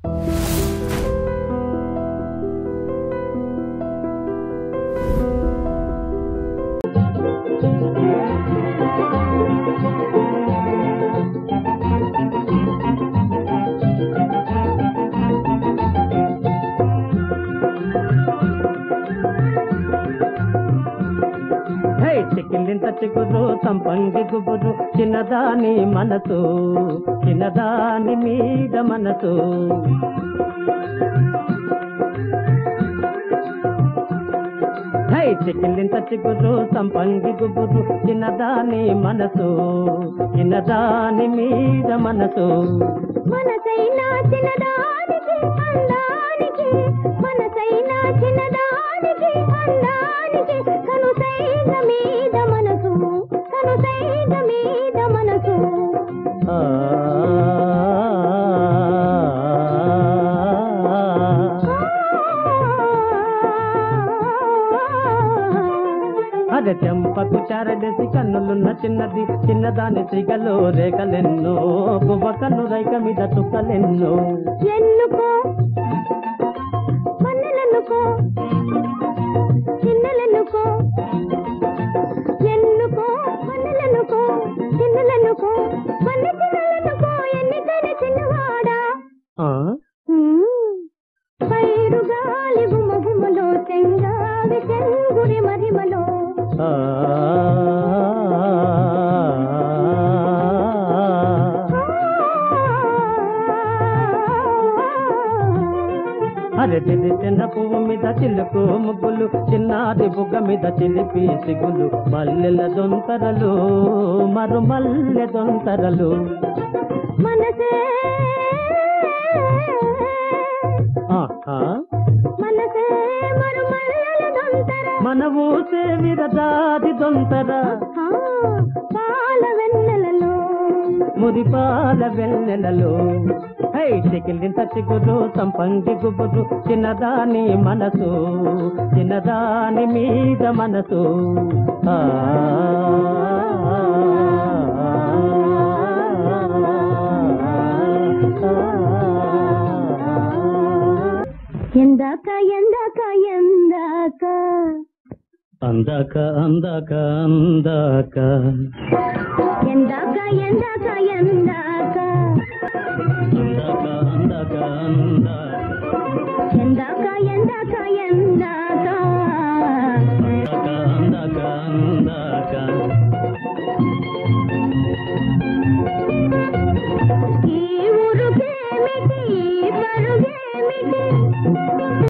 హే చిక్కిలింత చిగురు సంపంగి గుబురు చిన్నదాని మనసు చిన్నదాని మీద మనసు హై చిక్కిలింత చిగురు సంపంగి గుబురు చిన్నదాని మనసు చిన్నదాని మీద మనసు మనసైనా చిన్నదానికి అందానికి మనసైనా చిన్నదానికి అందానికి కనుసైగ మీద మనసు కనుసైగ మీద మనసు ఆ అదే చెంపకు చారడేసి కన్నులున్న చిన్నది చిన్నదాని సిగలో రేఖలెన్నో గువ్వ కన్ను రైక మీద చుక్కలెన్నో ఎన్నుకో మన్నెలెన్నుకో చిన్నలెన్నుకో ఎన్నుకో మన్నెలెన్నుకో చిన్నలెన్నుకో మన్నె చిన్నలెన్నుకో ఎన్నికైన చిన్నవాడా ఆ? పైరు గాలి గుమ గుమలో చెంగావి చెంగురి మహిమలో ఆ. అరే దిది చిన్న పువ్వు మీద చిలుకు ముగ్గులు చిన్నాది బుగ్గ మీద చిలిపి సిగులు మల్లెల దొంతరలు మరు మల్లె దొంతరలు మనసే ఆహా మనసే మరుమల్లెల దొంతర మన ఊసే విరదాది దొంతర ఆ, పాల వెన్నెలలో మురిపాల వెన్నెలలో హై చికిలింత చిగురు సంపంగి గుబురు చిన్నదాని మనసు చిన్నదాని మీద మనసు ఆ ఎందాక ఎందాక ఎందాక అందాక అందాక అందాక ఎందాక ఎందాక ఎందాక అందాక అందాక అందాక ఎందాక ఎందాక ఎందాక అందాక అందాక ఈ ఊరుకేమిటి ఈ పరుగేమిటి